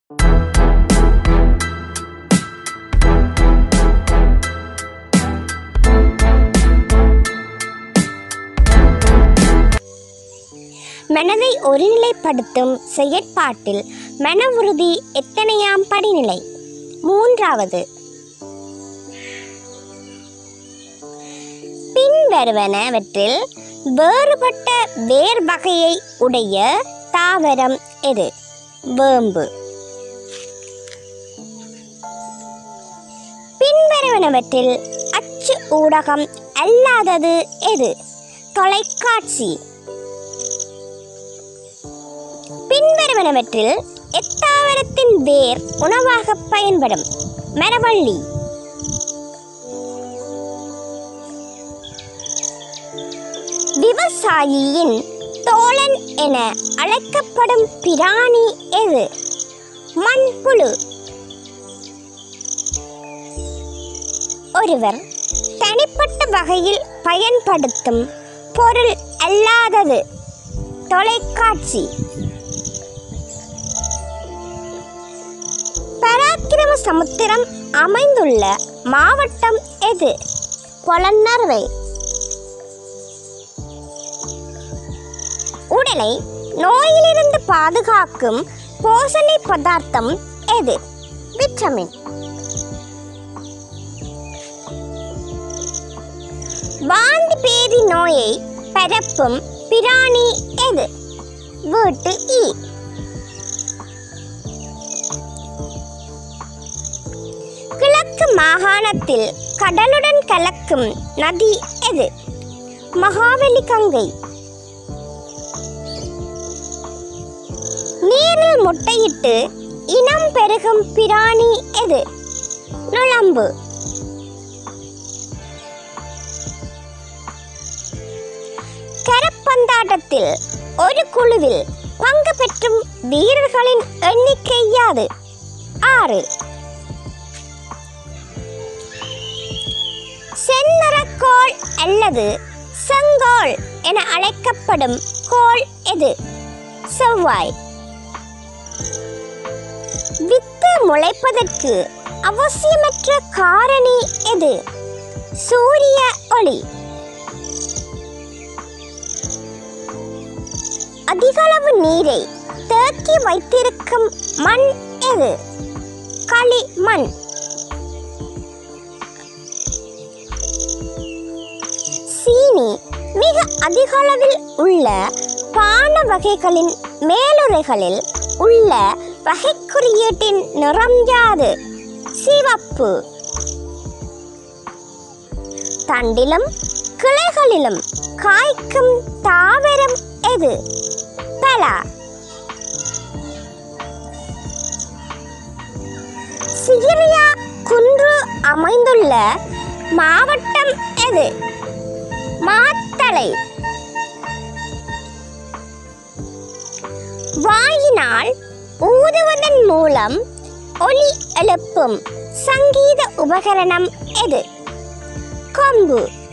மனதை ஒருநிலைப்படுத்தும் செயற்பாட்டில் மன உறுதி எத்தனையாம் படிநிலை மூன்றாவது பின்வருவனவற்றில் வேறுபட்ட வேர் வகையை உடைய தாவரம் எது வேம்பு பின்வருவனவற்றில் அச்சு ஊடகம் அல்லாதது எது தொலைக்காட்சி பின்வருவனவற்றில் எத்தாவரத்தின் வேர் உணவாக பயன்படும் மரவள்ளி விவசாயியின் தோழன் என அழைக்கப்படும் பிராணி எது மண்புழு ஒருவர் தனிப்பட்ட வகையில் பயன்படுத்தும் பொருள் அல்லாதது தொலைக்காட்சி பராக்கிரம சமுத்திரம் அமைந்துள்ள மாவட்டம் எது பொலன்னறுவை உடலை நோயிலிருந்து பாதுகாக்கும் போஷணை பதார்த்தம் எது விட்டமின் வாந்தி பேதி நோயை பரப்பும் பிராணி எது வீட்டு ஈ கிழக்கு மாகாணத்தில் கடலுடன் கலக்கும் நதி எது மகாவலி கங்கை நீரில் முட்டையிட்டு இனம் பெருகும் பிராணி எது நுளம்பு கரப்பந்தாட்டத்தில் ஒரு குழுவில் பங்கு பெற்றும் வீரர்களின் எண்ணிக்கை யாது ஆறு செந்நிறக்கோள் அல்லது செங்கோல் என அழைக்கப்படும் கோள் எது செவ்வாய் வித்து முளைப்பதற்கு அவசியமற்ற காரணி எது சூரிய ஒளி அதிகளவு நீரை தேக்கி வைத்திருக்கும் மண் எது களி மண் சீனி மிக அதிகளவில் உள்ள பான வகைகளின் மேலுரைகளில் உள்ள வகை குறியீட்டின் நிறம் யாது சிவப்பு தண்டிலும் கிளைகளிலும் காய்க்கும் தாவரம் எது பலா சிகிரியா குன்று அமைந்துள்ள மாவட்டம் எது மாத்தளை வாயினால் ஊதுவதன் மூலம் ஒலி எழுப்பும் சங்கீத உபகரணம் எது கொம்பு